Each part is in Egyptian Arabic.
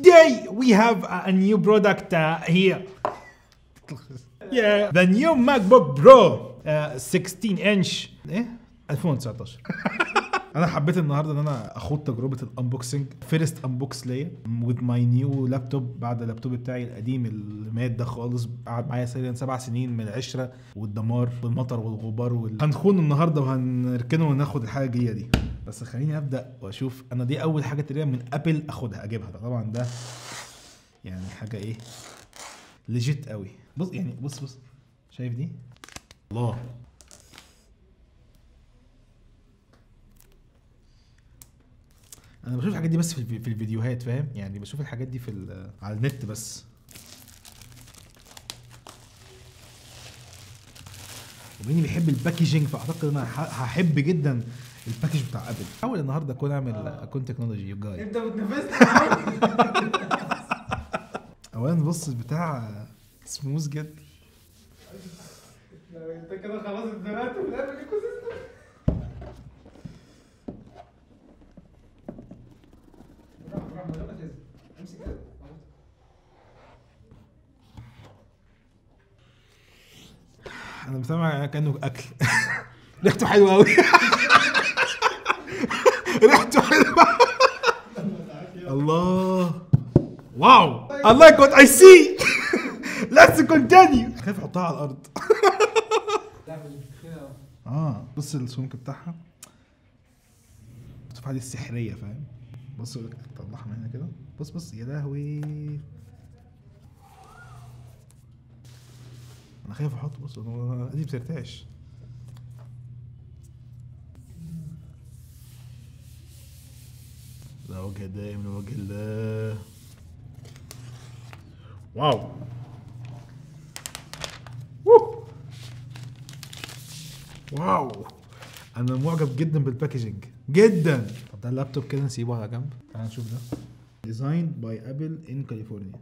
today we have a, a new product uh, here. yeah, the new MacBook Pro uh, 16 inch ايه 2019 انا حبيت النهارده ان انا اخوض تجربه الانبوكسنج فيرست انبوكس ليا with my new لابتوب بعد اللابتوب بتاعي القديم اللي مات ده خالص قعد معايا تقريبا سبع سنين من العشره والدمار والمطر والغبار وال... هنخون النهارده وهنركنه وناخد الحاجه الجديده دي بس خليني ابدا واشوف انا دي اول حاجه تقريبا من ابل اخدها اجيبها طبعا ده يعني حاجه ايه ليجيت قوي بص يعني بص بص شايف دي الله انا بشوف الحاجات دي بس في الفي- في الفيديوهات فاهم يعني بشوف الحاجات دي في ال- على النت بس وبيني بيحب الباكجينج فاعتقد انا ه- هحب جدا الباكج بتاع ابل حاول النهارده اكون اعمل اكون تكنولوجي جاي انت بتنافسني اولا بص البتاع سموث جدا لو انت كده خلاص اتزنقت في الابل ايكو سيستم براحة براحة من غير ما تهز امسك كده انا بسمع كانه اكل ريحته حلوه قوي ريحته حلوه الله واو I like what I see let's continue خايف احطها على الارض لا مش كده اه بص السمك بتاعها بتشوف دي السحريه فاهم بص طلعها من هنا كده بص بص يا لهوي انا خايف احط بص أنا- دي بترتعش لا وجه دائم لوجه الله واو ووه. واو انا معجب جدا بالباكجينج جدا طب ده اللابتوب كده نسيبه على جنب تعال نشوف ده ديزايند باي ابل ان كاليفورنيا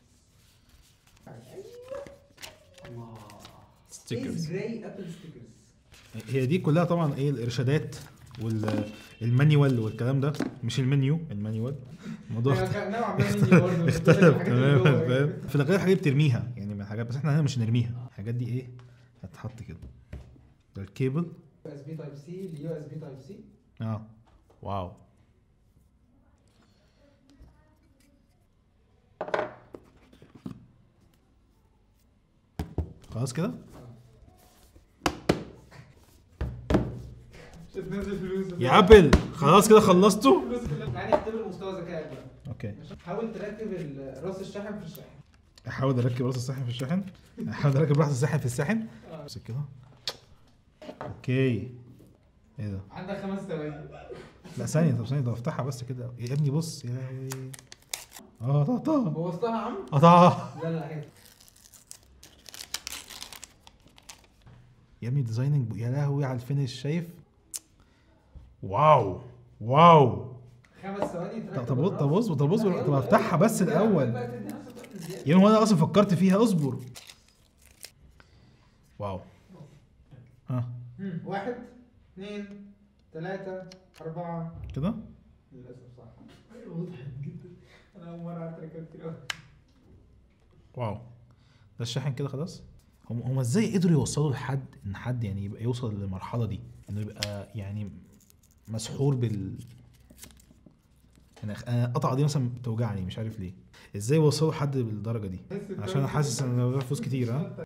ستيكرز جراي ابل ستيكرز هي دي كلها طبعا ايه الارشادات والمانيوال والكلام ده مش المنيو المانيوال الموضوع اخت- نوعا ما مني برضه اختلف تماما فاهم في الغالب الحاجات دي بترميها يعني من الحاجات بس احنا هنا مش هنرميها الحاجات دي ايه هتتحط كده ده الكيبل يو اس بي تايب سي ليو اس بي تايب سي اه واو خلاص كده مش هتنزل فلوس يا ابل خلاص كده خلصتوا فلوس كلها تعالى اختبر مستوى ذكائك بقى اوكي حاول تركب ال- راس الشاحن في الشاحن احاول اركب راس الساحن في الشاحن احاول اركب راس الساحن في الساحن آه. بس كده اوكي ايه ده عندك خمس ثواني لا ثانيه طب ثانيه طب افتحها بس كده يا ابني بص يا لهوي اه قطعتها بوظتها يا عم قطعها لا لا هي يا ابني ديزايننج يا لهوي على الفينش شايف واو واو خمس ثواني طب تركب طب الراس. طب اصبر طب اصبر لا، طب يلا، افتحها يلا. بس يلا، الاول بقى تدي نفسك وقت زيادة. يعني هو انا اصلا فكرت فيها اصبر واو ها مم. واحد اثنين ثلاثة أربعة كده للأسف صح وضحت جدا أنا أول مرة أعرف ركبت كتير أوي واو ده الشاحن كده خلاص هم هم ازاي قدروا يوصلوا لحد ان حد يعني يبقى يوصل للمرحله دي انه يبقى يعني مسحور بال انا انا القطعه دي مثلا بتوجعني مش عارف ليه ازاي وصلوا حد بالدرجه دي عشان انا حاسس ان ده فلوس كتير ها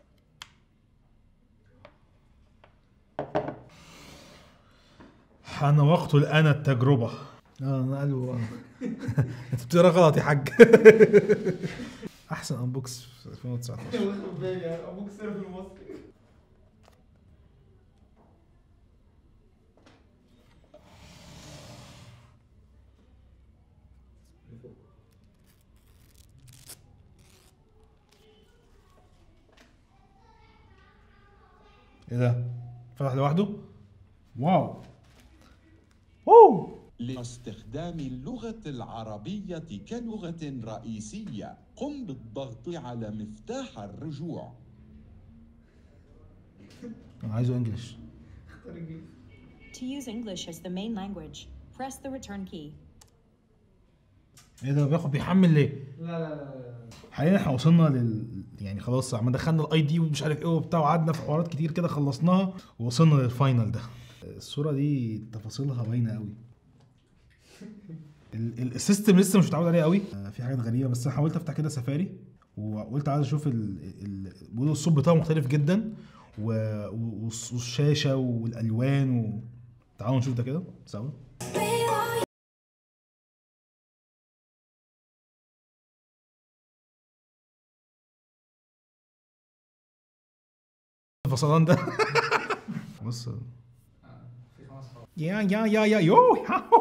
حان وقت الان التجربه اه انا قلبه انت بتقرا غلط يا حاج احسن انبوكس في 2019 واخد بالي أبوك سيرف المصري ايه ده فتح لوحده واو اوه لاستخدام اللغة العربية كلغة رئيسية قم بالضغط على مفتاح الرجوع انا عايزه انجلش اختار انجليزي To use English as the main language, press the return key. ايه ده بياخد بيحمل ليه لا لا لا لا حاليا احنا وصلنا لل يعني خلاص عم دخلنا الاي دي ومش عارف ايه وبتاع وقعدنا في حوارات كتير كده خلصناها ووصلنا للفاينل ده الصوره دي تفاصيلها باينه قوي ال- ال- السيستم لسه مش متعود عليه قوي آه، في حاجات غريبه بس انا حاولت افتح كده سفاري وقلت عايز اشوف ال... ال... بيقولوا الصوت بتاعه مختلف جدا و... و- والص- والشاشه والالوان و... تعالوا نشوف ده كده سوا الفصلان ده بص في خمس خواص يا يا يا يا يو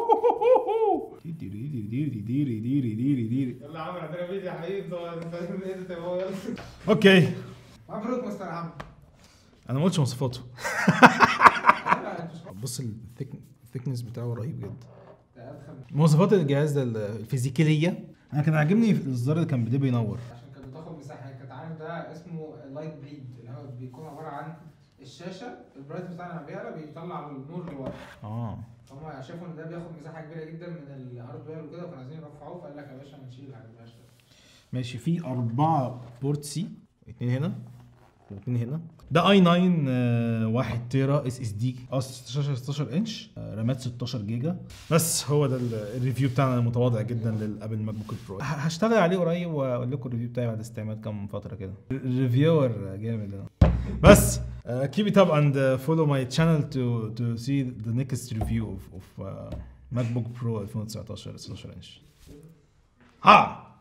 ديري ديري ديري ديري ديري ديري يلا يا عم عندنا فيديو يا حبيبي انت انت انت هو يلا اوكي مبروك مستر عم انا ما قلتش مواصفاته لا انتوا صحاب. بص الثيكنس بتاعه رهيب جدا ده ادخل مواصفات الجهاز ده الفيزيكاليه انا كان عاجبني الزر اللي كان بديه بينور عشان كانت بتاخد مساحه يعني كانت عارف ده اسمه لايت بليد اللي هو بيكون عباره عن الشاشه البرايت بتاعنا لما بيعلى بيطلع النور لورا اه هم شافوا ان ده بياخد مساحه كبيره جدا من الهاردوير وكده وكانوا عايزين يرفعوه فقال لك يا باشا ما نشيل حاجه ملهاش لازمة. ماشي في أربعة بورت سي اتنين هنا واتنين هنا ده اي 9 آه، 1 تيرا اس اس دي اه 16 16 انش آه، رامات 16 جيجا بس هو ده ال- الريفيو بتاعنا المتواضع جدا للابل ماك بوك برو ه- هشتغل عليه قريب واقول لكم الريفيو بتاعي بعد استعمال كام فتره كده الريفيور جامد أنا. بس uh, keep it up and uh, follow my channel to to see the next review of, of uh, MacBook Pro 2019 16 inch. ها